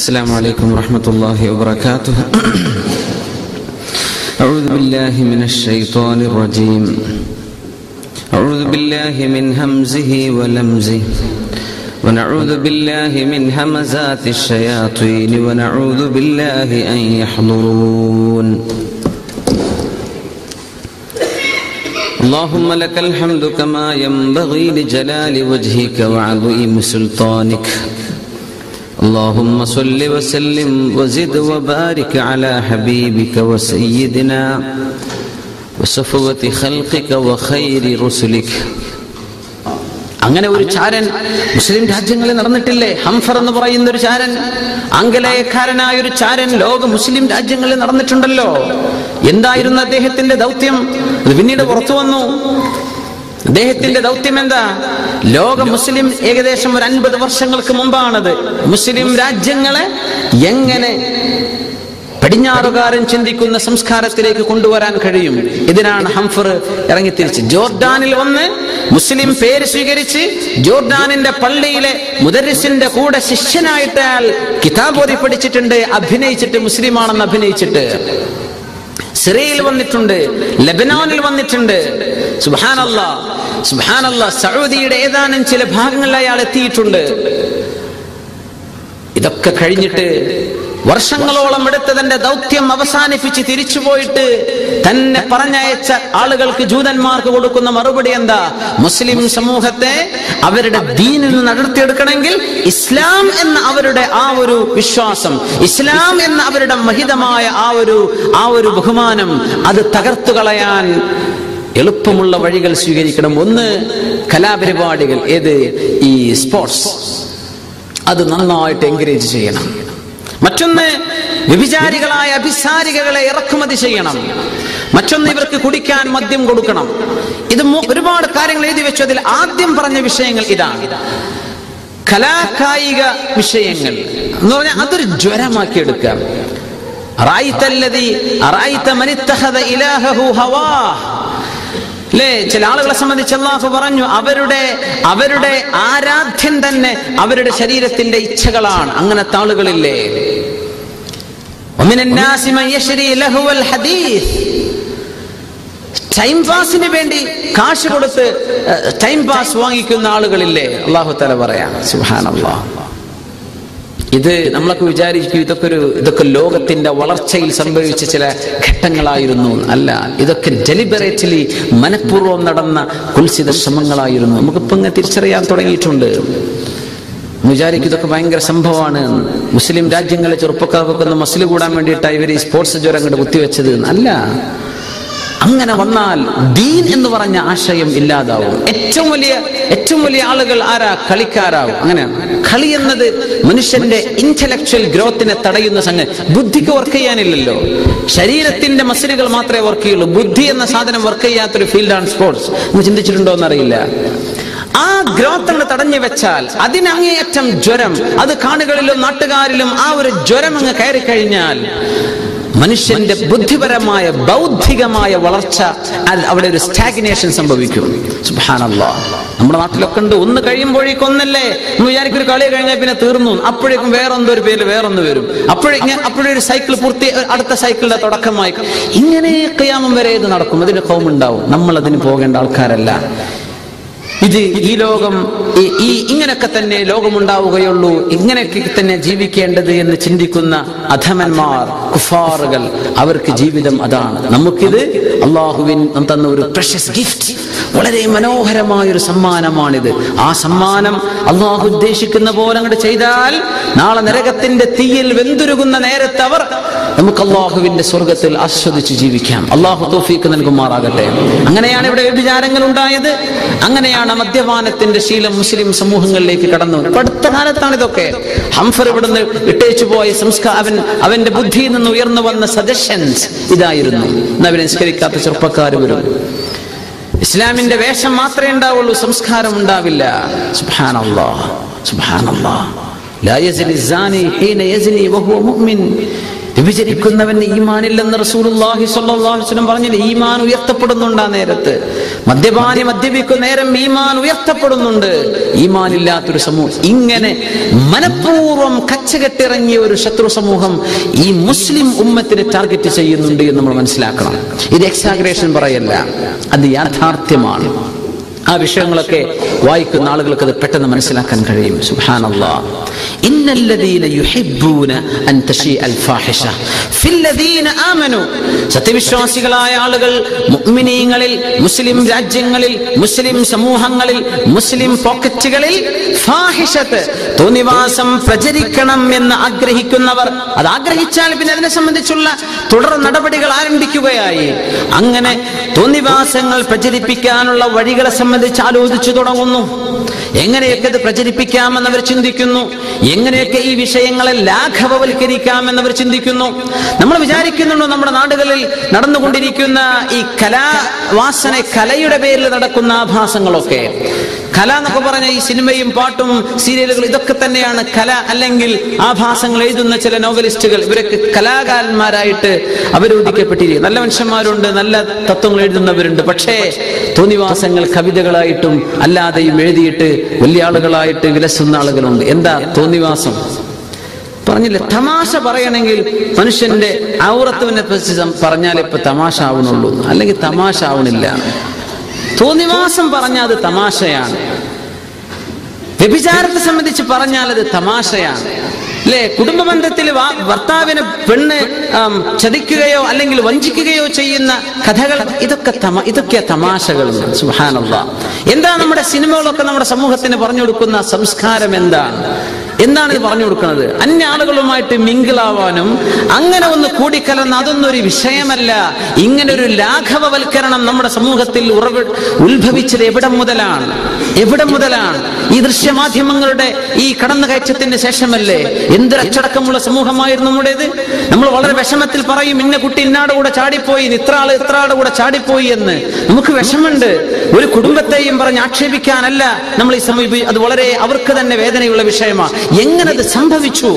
السلام عليكم ورحمة الله وبركاته أعوذ بالله من الشيطان الرجيم أعوذ بالله من همزه ولمزه ونعوذ بالله من همزات الشياطين ونعوذ بالله أن يحضرون اللهم لك الحمد كما ينبغي لجلال وجهك وعظيم سلطانك اللهم صل وسلم وزد وبارك على حبيبك وسيدنا وصفوة خلقك وخير رسلك അങ്ങനെ ഒരു ചാരൻ മുസ്ലിം രാജ്യങ്ങളിൽ നടന്നിട്ടില്ലേ ഹംഫർ എന്ന് പറയുന്ന ഒരു ചാരൻ ആംഗലേയക്കാരനായ ഒരു ചാരൻ ലോക മുസ്ലിം രാജ്യങ്ങളിൽ നടന്നിട്ടുണ്ടല്ലോ എന്തായിരുന്നു അദ്ദേഹത്തിന്റെ ദൗത്യം അത് പിന്നീട് പുറത്തു വന്നു അദ്ദേഹത്തിന്റെ ദൗത്യം എന്താ ലോക മുസ്ലിം ഏകദേശം ഒരു അൻപത് വർഷങ്ങൾക്ക് മുമ്പാണത് മുസ്ലിം രാജ്യങ്ങളെ എങ്ങനെ പടിഞ്ഞാറുകാരൻ ചിന്തിക്കുന്ന സംസ്കാരത്തിലേക്ക് കൊണ്ടുവരാൻ കഴിയും ഇതിനാണ് ഹംഫർ ഇറങ്ങിത്തിരിച്ച് ജോർഡാനിൽ വന്ന് മുസ്ലിം പേര് സ്വീകരിച്ച് ജോർഡാനിന്റെ പള്ളിയിലെ മുദരിസിന്റെ കൂടെ ശിഷ്യനായിട്ട് അയാൾ കിതാബോധി പഠിച്ചിട്ടുണ്ട് അഭിനയിച്ചിട്ട് മുസ്ലിമാണെന്ന് അഭിനയിച്ചിട്ട് സിറിയയിൽ വന്നിട്ടുണ്ട് ലബനാനിൽ വന്നിട്ടുണ്ട് സുബാനല്ല സുബാനല്ല സൗദിയുടെ ഏതാനും ചില ഭാഗങ്ങളിൽ അയാൾ എത്തിയിട്ടുണ്ട് ഇതൊക്കെ കഴിഞ്ഞിട്ട് വർഷങ്ങളോളം എടുത്ത് തന്റെ ദൗത്യം അവസാനിപ്പിച്ച് തിരിച്ചുപോയിട്ട് തന്നെ പറഞ്ഞയച്ച ആളുകൾക്ക് ജൂതന്മാർക്ക് കൊടുക്കുന്ന മറുപടി എന്താ മുസ്ലിം സമൂഹത്തെ അവരുടെ ദീനിൽ നിന്ന് നടത്തിയെടുക്കണമെങ്കിൽ ഇസ്ലാം എന്ന അവരുടെ ആ ഒരു വിശ്വാസം ഇസ്ലാം എന്ന അവരുടെ മഹിതമായ ആ ഒരു ആ ഒരു ബഹുമാനം അത് തകർത്തു കളയാൻ എളുപ്പമുള്ള വഴികൾ സ്വീകരിക്കണം ഒന്ന് കലാപരിപാടികൾ ഏത് ഈ സ്പോർട്സ് അത് നന്നായിട്ട് എൻകറേജ് ചെയ്യണം മറ്റൊന്ന് വ്യഭിചാരികളായ അഭിസാരികകളെ ഇറക്കുമതി ചെയ്യണം മറ്റൊന്ന് ഇവർക്ക് കുടിക്കാൻ മദ്യം കൊടുക്കണം ഇത് ഒരുപാട് കാര്യങ്ങൾ എഴുതി വെച്ചു അതിൽ ആദ്യം പറഞ്ഞ വിഷയങ്ങൾ ഇതാണ് കലാകായിക വിഷയങ്ങൾ എന്ന് പറഞ്ഞാൽ അതൊരു ജ്വരമാക്കി എടുക്കാം അല്ലേ ചില ആളുകളെ സംബന്ധിച്ച് അള്ളാഹു പറഞ്ഞു അവരുടെ അവരുടെ ആരാധ്യം തന്നെ അവരുടെ ശരീരത്തിന്റെ ഇച്ഛകളാണ് അങ്ങനത്തെ ആളുകളില്ലേ ടൈം പാസിന് വേണ്ടി കാശ് കൊടുത്ത് ടൈം പാസ് വാങ്ങിക്കുന്ന ആളുകളില്ലേ അള്ളാഹു തല പറയാം സുഹാൻ അള്ളാഹ് ഇത് നമ്മളൊക്കെ വിചാരിക്കും ഇതൊക്കെ ഒരു ഇതൊക്കെ ലോകത്തിന്റെ വളർച്ചയിൽ സംഭവിച്ച ചില ഘട്ടങ്ങളായിരുന്നു അല്ല ഇതൊക്കെ ഡെലിബറേറ്റ്ലി മനഃപൂർവ്വം നടന്ന കുൽസിത ശ്രമങ്ങളായിരുന്നു നമുക്കിപ്പോ ഇങ്ങനെ തിരിച്ചറിയാൻ തുടങ്ങിയിട്ടുണ്ട് വിചാരിക്കും ഇതൊക്കെ ഭയങ്കര സംഭവമാണ് മുസ്ലിം രാജ്യങ്ങളെ ചെറുപ്പക്കാർക്കൊക്കെ ഒന്ന് മസിൽ കൂടാൻ വേണ്ടിയിട്ടാണ് ഇവർ ഈ സ്പോർട്സ് ജ്വരം അങ്ങോട്ട് കുത്തിവെച്ചത് അല്ല അങ്ങനെ വന്നാൽ ദീൻ എന്ന് പറഞ്ഞ ആശയം ഇല്ലാതാവും ഏറ്റവും വലിയ ഏറ്റവും വലിയ ആളുകൾ ആരാ കളിക്കാരാവും അങ്ങനെയാണ് കളി എന്നത് മനുഷ്യന്റെ ഇന്റലക്ച്വൽ ഗ്രോത്തിനെ തടയുന്ന സംഗതി ബുദ്ധിക്ക് വർക്ക് ചെയ്യാനില്ലല്ലോ ശരീരത്തിന്റെ മസിലുകൾ മാത്രമേ വർക്ക് ചെയ്യുള്ളൂ ബുദ്ധി എന്ന സാധനം വർക്ക് ചെയ്യാത്തൊരു ഫീൽഡാണ് സ്പോർട്സ് നിങ്ങൾ ചിന്തിച്ചിട്ടുണ്ടോ എന്നറിയില്ല ആ ഗ്രോത്ത് തടഞ്ഞു വെച്ചാൽ അതിനങ്ങേയറ്റം ജ്വരം അത് കാണികളിലും നാട്ടുകാരിലും ആ ഒരു ജ്വരം അങ്ങ് കയറി കഴിഞ്ഞാൽ മനുഷ്യന്റെ ബുദ്ധിപരമായ ബൗദ്ധികമായ വളർച്ച അവിടെ ഒരു സ്റ്റാഗ്നേഷൻ സംഭവിക്കും സുഹാനല്ലോ നമ്മുടെ നാട്ടിലൊക്കെ ഉണ്ട് ഒന്ന് കഴിയുമ്പോഴേക്കും ഒന്നല്ലേ നമ്മൾ വിചാരിക്കും ഒരു കളി കഴിഞ്ഞാൽ പിന്നെ തീർന്നു അപ്പോഴേക്കും വേറെന്തോ ഒരു പേര് വേറൊന്ന് വരും അപ്പോഴേ അപ്പോഴേ ഒരു സൈക്കിൾ പൂർത്തി അടുത്ത സൈക്കിളിന്റെ തുടക്കമായി ഇങ്ങനെ കയ്യാമം വരെ ഇത് നടക്കും അതിന് കോമുണ്ടാവും നമ്മൾ അതിന് പോകേണ്ട ആൾക്കാരല്ല ഇത് ഈ ലോകം ഈ ഇങ്ങനെയൊക്കെ തന്നെ ലോകമുണ്ടാവുകയുള്ളൂ ഇങ്ങനെയൊക്കെ തന്നെ ജീവിക്കേണ്ടത് എന്ന് ചിന്തിക്കുന്ന അധമന്മാർ കുഫാറുകൾ അവർക്ക് ജീവിതം അതാണ് നമുക്കിത് അള്ളാഹുവിൻ തന്ന ഒരു പ്രഷ്യസ് ഗിഫ്റ്റ് വളരെ മനോഹരമായ ഒരു സമ്മാനമാണിത് ആ സമ്മാനം അള്ളാഹു ഉദ്ദേശിക്കുന്ന പോലെ അങ്ങോട്ട് ചെയ്താൽ നാളെ നരകത്തിന്റെ തീയിൽ വെന്തുരുകുന്ന നേരത്തെ അവർ നമുക്ക് അള്ളാഹുവിന്റെ സ്വർഗത്തിൽ ആസ്വദിച്ച് ജീവിക്കാം അള്ളാഹു തോഫീക്ക് നൽകുമാറാകട്ടെ അങ്ങനെയാണ് ഇവിടെ വ്യഭിചാരങ്ങൾ ഉണ്ടായത് അങ്ങനെയാണ് മദ്യപാനത്തിന്റെ ശീലം മുസ്ലിം സമൂഹങ്ങളിലേക്ക് കടന്നു അടുത്ത കാലത്താണ് ഇതൊക്കെ ഹംഫർ ഇവിടുന്ന് ഇട്ടേച്ചു പോയ സംസ്കാരൻ അവന്റെ ബുദ്ധിയിൽ നിന്ന് ഉയർന്നു വന്ന സജഷൻസ് ഇതായിരുന്നു അവരെ നിസ്കരിക്കാത്ത ചെറുപ്പക്കാർ വരും ഇസ്ലാമിന്റെ വേഷം മാത്രമേ ഉണ്ടാവുള്ളൂ സംസ്കാരം ഉണ്ടാവില്ല സുബാനല്ലാ സുബാനല്ലാ لا يزني الزاني حين يزني وهو مؤمن വ്യഭിചരിക്കുന്നവന് ഈമാനില്ലെന്ന് റസൂലുള്ളാഹി സ്വല്ലല്ലാഹു അലൈഹി വസല്ലം പറഞ്ഞില്ല ഈമാൻ ഉയർത്തപ്പെടുന്നുണ്ട് ആ നേരത്ത് മദ്യപാനി മദ്യപിക്കുന്ന നേരം ഈമാൻ ഉയർത്തപ്പെടുന്നുണ്ട് ഈമാൻ ഇല്ലാത്തൊരു സമൂഹം ഇങ്ങനെ മനഃപൂർവ്വം കച്ചകെട്ടിറങ്ങിയ ഒരു ശത്രു സമൂഹം ഈ മുസ്ലിം ഉമ്മത്തിനെ ടാർഗറ്റ് ചെയ്യുന്നുണ്ട് എന്ന് നമ്മൾ മനസ്സിലാക്കണം ഇത് എക്സാഗ്രേഷൻ പറയല്ല അത് യാഥാർത്ഥ്യമാണ് ആ വിഷയങ്ങളൊക്കെ വായിക്കുന്ന ആളുകൾക്ക് അത് പെട്ടെന്ന് മനസ്സിലാക്കാൻ കഴിയും സുബ്ഹാനല്ലാ ഇന്നല്ലദീന യുഹിബ്ബൂന അൻ തശീ അൽ ഫാഹിഷ ഫില്ലദീന ആമനു സത്യവിശ്വാസികളായ ആളുകൾ മുഅ്മിനീങ്ങളിൽ മുസ്ലിം രാജ്യങ്ങളിൽ മുസ്ലിം സമൂഹങ്ങളിൽ മുസ്ലിം പോക്കറ്റുകളിൽ ഫാഹിഷത്ത് തോന്നിവാസം പ്രചരിക്കണം എന്ന് ആഗ്രഹിക്കുന്നവർ അത് ആഗ്രഹിച്ചാൽ പിന്നെ അതിനെ സംബന്ധിച്ചുള്ള തുടർ നടപടികൾ ആരംഭിക്കുകയായി അങ്ങനെ തോന്നിവാസങ്ങൾ പ്രചരിപ്പിക്കാനുള്ള വഴികളെ സംബന്ധിച്ച് ആലോചിച്ചു തുടങ്ങുന്നു എങ്ങനെയൊക്കെ ഇത് പ്രചരിപ്പിക്കാമെന്ന് അവർ ചിന്തിക്കുന്നു എങ്ങനെയൊക്കെ ഈ വിഷയങ്ങളെ ലാഘവവൽക്കരിക്കാമെന്ന് അവർ ചിന്തിക്കുന്നു നമ്മൾ വിചാരിക്കുന്നുണ്ടോ നമ്മുടെ നാടുകളിൽ നടന്നുകൊണ്ടിരിക്കുന്ന ഈ കലാവാസന കലയുടെ പേരിൽ നടക്കുന്ന ആഭാസങ്ങളൊക്കെ കല എന്നൊക്കെ പറഞ്ഞ ഈ സിനിമയും പാട്ടും സീരിയലുകൾ ഇതൊക്കെ തന്നെയാണ് കല അല്ലെങ്കിൽ ആഭാസങ്ങൾ എഴുതുന്ന ചില നോവലിസ്റ്റുകൾ ഇവരൊക്കെ കലാകാരന്മാരായിട്ട് അവരോധിക്കപ്പെട്ടിരിക്കും നല്ല മനുഷ്യന്മാരുണ്ട് നല്ല തത്വങ്ങൾ എഴുതുന്നവരുണ്ട് പക്ഷേ തോന്നിവാസങ്ങൾ കവിതകളായിട്ടും അല്ലാതെയും എഴുതിയിട്ട് വലിയ ആളുകളായിട്ട് വിലസുന്ന ആളുകളുണ്ട് എന്താ തോന്നിവാസം പറഞ്ഞില്ലേ തമാശ പറയണമെങ്കിൽ മനുഷ്യന്റെ ഔറത്തുവിനെ പറ്റി സം- പറഞ്ഞാലേ ഇപ്പൊ തമാശ ആവണുള്ളൂ അല്ലെങ്കിൽ തമാശ ആവണില്ല തോന്നിവാസം പറഞ്ഞാൽ അത് തമാശയാണ് വ്യഭിചാരത്തെ സംബന്ധിച്ച് പറഞ്ഞാൽ അത് തമാശയാണ് അല്ലേ കുടുംബ ബന്ധത്തിൽ വാ- ഭർത്താവിനെ പെണ്ണ് ആം, ചതിക്കുകയോ അല്ലെങ്കിൽ വഞ്ചിക്കുകയോ ചെയ്യുന്ന കഥകൾ ഇതൊക്കെ തമ ഇതൊക്കെ തമാശകൾ സുഹാനുള്ള എന്താ നമ്മുടെ സിനിമകളൊക്കെ നമ്മുടെ സമൂഹത്തിന് പറഞ്ഞു കൊടുക്കുന്ന സംസ്കാരം എന്താണ് എന്താണ് ഇത് പറഞ്ഞു കൊടുക്കുന്നത് അന്യ ആളുകളുമായിട്ട് മിങ്കിളാവാനും അങ്ങനെ ഒന്ന് കൂടിക്കലർന്ന് അതൊന്നും ഒരു വിഷയമല്ല ഇങ്ങനെ ഒരു ലാഘവവൽക്കരണം നമ്മുടെ സമൂഹത്തിൽ ഉറവ ഉത്ഭവിച്ചത് എവിടെ മുതലാണ് എവിടെ മുതലാണ് ഈ ദൃശ്യമാധ്യമങ്ങളുടെ ഈ കടന്നുകയറ്റത്തിന് ശേഷമല്ലേ എന്തൊരു അച്ചടക്കമുള്ള സമൂഹമായിരുന്നു നമ്മുടേത് നമ്മൾ വളരെ വിഷമത്തിൽ പറയും ഇന്ന കുട്ടി ഇന്നാടെ കൂടെ ചാടിപ്പോയി ഇത്ര ആള് ഇത്ര ആളുടെ കൂടെ ചാടിപ്പോയി എന്ന് നമുക്ക് വിഷമുണ്ട് ഒരു കുടുംബത്തെയും പറഞ്ഞ് ആക്ഷേപിക്കാനല്ല നമ്മൾ ഈ സമീപി അത് വളരെ അവർക്ക് തന്നെ വേദനയുള്ള വിഷയമാണ് എങ്ങനെ അത് സംഭവിച്ചു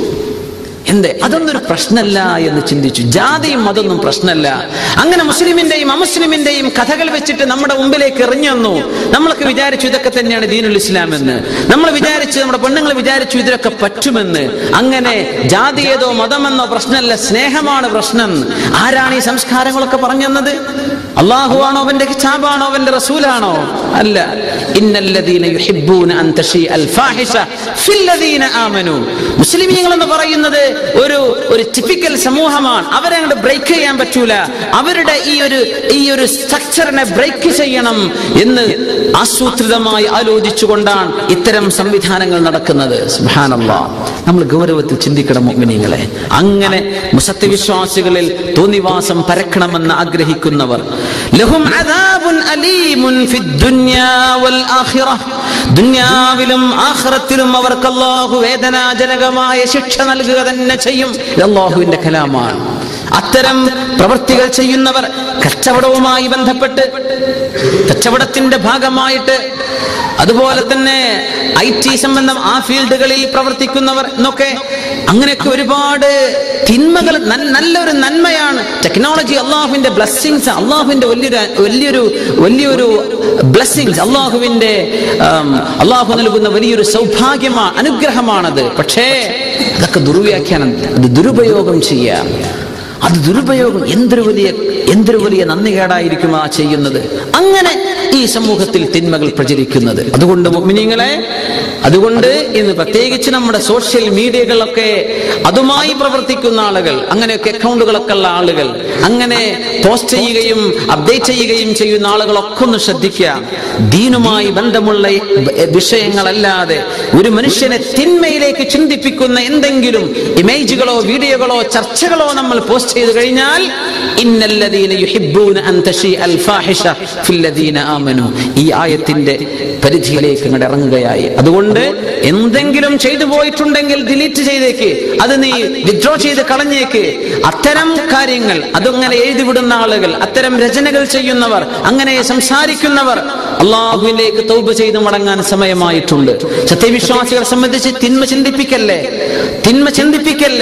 എന്തേ അതൊന്നും ഒരു പ്രശ്നമല്ല എന്ന് ചിന്തിച്ചു ജാതിയും അതൊന്നും പ്രശ്നമല്ല അങ്ങനെ മുസ്ലിമിന്റെയും അമുസ്ലിമിന്റെയും കഥകൾ വെച്ചിട്ട് നമ്മുടെ മുമ്പിലേക്ക് എറിഞ്ഞു വന്നു നമ്മളൊക്കെ വിചാരിച്ചു ഇതൊക്കെ തന്നെയാണ് ദീനുൽ ഇസ്ലാം എന്ന് നമ്മൾ വിചാരിച്ചു നമ്മുടെ പെണ്ണുങ്ങൾ വിചാരിച്ചു ഇതിലൊക്കെ പറ്റുമെന്ന് അങ്ങനെ ജാതിയേതോ മതമെന്നോ പ്രശ്നമല്ല സ്നേഹമാണ് പ്രശ്നം ആരാണ് ഈ സംസ്കാരങ്ങളൊക്കെ പറഞ്ഞു തന്നത് അള്ളാഹു ആണോ അവന്റെ കിതാബാണോ അവന്റെ റസൂലാണോ അല്ല ഇന്നല്ലദീന യുഹിബ്ബൂന അൻ തശീ അൽ ഫാഹിഷ ഫില്ലദീന ആമനു മുസ്ലിമീങ്ങൾ എന്ന് പറയുന്നത് ഒരു ഒരു ടിപ്പിക്കൽ സമൂഹമാണ് അവരെ അങ്ങോട്ട് ബ്രേക്ക് ചെയ്യാൻ പറ്റൂല അവരുടെ ഈ ഒരു ഈ ഒരു സ്ട്രക്ചറിനെ ബ്രേക്ക് ചെയ്യണം എന്ന് ആസൂത്രിതമായി ആലോചിച്ചുകൊണ്ടാണ് ഇത്തരം സംവിധാനങ്ങൾ നടക്കുന്നത് സുബ്ഹാനല്ലാഹ് നമ്മൾ ഗൗരവത്തിൽ ചിന്തിക്കണം മുഅ്മിനീങ്ങളെ അങ്ങനെ സത്യവിശ്വാസികളിൽ തോന്നിവാസം പരക്കണമെന്ന് ആഗ്രഹിക്കുന്നവർ ലഹും അദാബുൻ അലീമുൻ ഫിദ് ദുനിയാ വൽ ആഖിറ ദുനിയാവിലും ആഖിറത്തിലും അവർക്ക് അല്ലാഹു വേദനാജനകമായ ശിക്ഷ നൽകുക തന്നെ ചെയ്യും ഇത് അല്ലാഹുവിന്റെ കലാമാണ് അത്തരം പ്രവൃത്തികൾ ചെയ്യുന്നവർ കച്ചവടവുമായി ബന്ധപ്പെട്ട് കച്ചവടത്തിന്റെ ഭാഗമായിട്ട് അതുപോലെ തന്നെ ഐ ടി സംബന്ധം ആ ഫീൽഡുകളിൽ പ്രവർത്തിക്കുന്നവർ എന്നൊക്കെ അങ്ങനെയൊക്കെ ഒരുപാട് തിന്മകൾ നൻ- നല്ലൊരു നന്മയാണ് ടെക്നോളജി അള്ളാഹുവിന്റെ ബ്ലെസ്സിങ്സ് അള്ളാഹുവിന്റെ വലിയൊരു വലിയൊരു വലിയൊരു ബ്ലെസ്സിങ്സ് അള്ളാഹുവിന്റെ ആം, അള്ളാഹു നൽകുന്ന വലിയൊരു സൗഭാഗ്യമാണ് അനുഗ്രഹമാണത് പക്ഷേ അതൊക്കെ ദുർവ്യാഖ്യാനം അത് ദുരുപയോഗം ചെയ്യാം അത് ദുരുപയോഗം എന്തൊരു വലിയ എന്തൊരു വലിയ നന്ദികേടായിരിക്കും ആ ചെയ്യുന്നത് അങ്ങനെ ഈ സമൂഹത്തിൽ തിന്മകൾ പ്രചരിക്കുന്നത് അതുകൊണ്ട് മുഅ്മിനീങ്ങളെ അതുകൊണ്ട് ഇന്ന് പ്രത്യേകിച്ച് നമ്മുടെ സോഷ്യൽ മീഡിയകളൊക്കെ അതുമായി പ്രവർത്തിക്കുന്ന ആളുകൾ അങ്ങനെയൊക്കെ അക്കൗണ്ടുകളൊക്കെ ഉള്ള ആളുകൾ അങ്ങനെ പോസ്റ്റ് ചെയ്യുകയും അപ്ഡേറ്റ് ചെയ്യുകയും ചെയ്യുന്ന ആളുകളൊക്കെ ഒന്ന് ശ്രദ്ധിക്കുക ദീനുമായി ബന്ധമുള്ള വിഷയങ്ങളല്ലാതെ ഒരു മനുഷ്യനെ തിന്മയിലേക്ക് ചിന്തിപ്പിക്കുന്ന എന്തെങ്കിലും ഇമേജുകളോ വീഡിയോകളോ ചർച്ചകളോ നമ്മൾ പോസ്റ്റ് ചെയ്തു കഴിഞ്ഞാൽ ഇന്നല്ലദീന യുഹിബ്ബൂന അൻ തശീഅ അൽ ഫാഹിഷ ഫില്ലദീന ആമനു ഈ ആയത്തിന്റെ പരിധിയിലേക്ക് അങ്ങോട്ട് ഇറങ്ങുകയായി അതുകൊണ്ട് എന്തെങ്കിലും ചെയ്തു പോയിട്ടുണ്ടെങ്കിൽ ഡിലീറ്റ് ചെയ്തേക്ക് അത് നീ വിഡ്രോ ചെയ്ത് കളഞ്ഞേക്ക് അത്തരം കാര്യങ്ങൾ അതങ്ങനെ എഴുതിവിടുന്ന ആളുകൾ അത്തരം രചനകൾ ചെയ്യുന്നവർ അങ്ങനെ സംസാരിക്കുന്നവർ അള്ളാഹുവിലേക്ക് തൗബ ചെയ്ത് മടങ്ങാൻ സമയമായിട്ടുണ്ട് സത്യവിശ്വാസികളെ സംബന്ധിച്ച് തിന്മ ചിന്തിപ്പിക്കല്ലേ തിന്മ ചിന്തിപ്പിക്കല്ലേ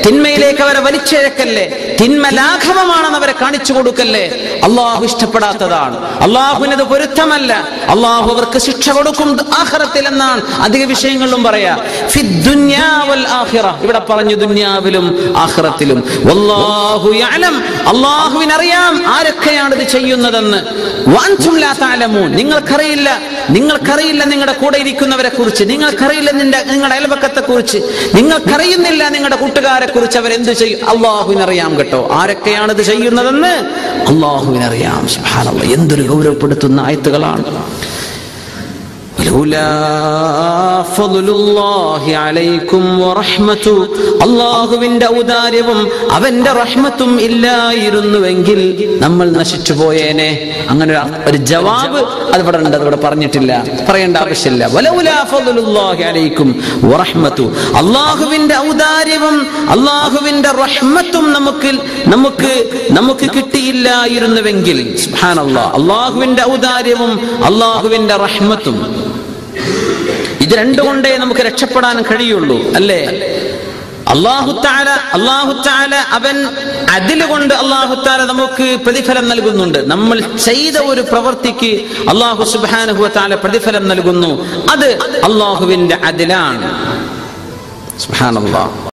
തിന്മയിലേക്ക് അവരെ വലിച്ചിഴക്കല്ലേ തിന്മ ലാഘവമാണെന്ന് അവരെ കാണിച്ചു കൊടുക്കല്ലേ അള്ളാഹു ഇഷ്ടപ്പെടാത്തതാണ് അള്ളാഹുവിനത് പൊരുത്തമല്ല അള്ളാഹു അവർക്ക് ശിക്ഷ കൊടുക്കും ആഖിറത്തിൽ എന്നാണ് അധിക വിഷയങ്ങളിലും പറയാ ഫിദ് ദുനിയാ വൽ ആഖിറ ഇവിടെ പറഞ്ഞു ദുനിയാവിലും ആഖിറത്തിലും വല്ലാഹു യഅലം അള്ളാഹുവിനറിയാം ആരൊക്കെയാണ് ഇത് ചെയ്യുന്നതെന്ന് വഅൻതും ലാ തഅലമൂൻ നിങ്ങൾക്കറിയില്ല നിങ്ങൾക്കറിയില്ല നിങ്ങളുടെ കൂടെ ഇരിക്കുന്നവരെ കുറിച്ച് നിങ്ങൾക്കറിയില്ല നിന്റെ നിങ്ങളുടെ അയൽപക്കത്തെ കുറിച്ച് നിങ്ങൾക്കറിയുന്നില്ല നിങ്ങളുടെ കൂട്ടുകാരെ കുറിച്ച് അവരെന്ത് ചെയ്യും അള്ളാഹുവിനറിയാം കേട്ടോ ആരൊക്കെയാണ് ഇത് ചെയ്യുന്നതെന്ന് അള്ളാഹുവിനറിയാം സുബ്ഹാനല്ലാഹ് എന്തൊരു ഗൗരവപ്പെടുത്തുന്ന ആയത്തുകളാണ് ولولا فضل الله عليكم ورحمته അള്ളാഹുവിന്റെ ഔദാര്യവും അവന്റെ റഹ്മത്തും ഇല്ലായിരുന്നുവെങ്കിൽ നമ്മൾ നശിച്ചു പോയേനെ അങ്ങനെ ഒരു- ഒരു ജവാബ് അത് ഇവിടെ ഉണ്ട് അത് ഇവിടെ പറഞ്ഞിട്ടില്ല പറയേണ്ട ആവശ്യമില്ല വലൗലാ ഫضലുല്ലാഹി അലൈക്കും വറഹ്മത്തു അള്ളാഹുവിന്റെ ഔദാര്യവും അള്ളാഹുവിന്റെ റഹ്മത്തും നമുക്ക് നമുക്ക് നമുക്ക് കിട്ടിയില്ലായിരുന്നുവെങ്കിൽ സുബ്ഹാനല്ലാഹ് അള്ളാഹുവിന്റെ ഔദാര്യവും അള്ളാഹുവിന്റെ റഹ്മത്തും ഇത് രണ്ടുകൊണ്ടേ നമുക്ക് രക്ഷപ്പെടാൻ കഴിയുള്ളൂ അല്ലേ അള്ളാഹുത്താല അള്ളാഹുത്താല അവൻ അതിലുകൊണ്ട് അള്ളാഹുത്താല നമുക്ക് പ്രതിഫലം നൽകുന്നുണ്ട് നമ്മൾ ചെയ്ത ഒരു പ്രവൃത്തിക്ക് അള്ളാഹു സുബാനുഹുത്താല പ്രതിഫലം നൽകുന്നു അത് അള്ളാഹുവിന്റെ അതിലാണ് സുബാനല്ലാഹ്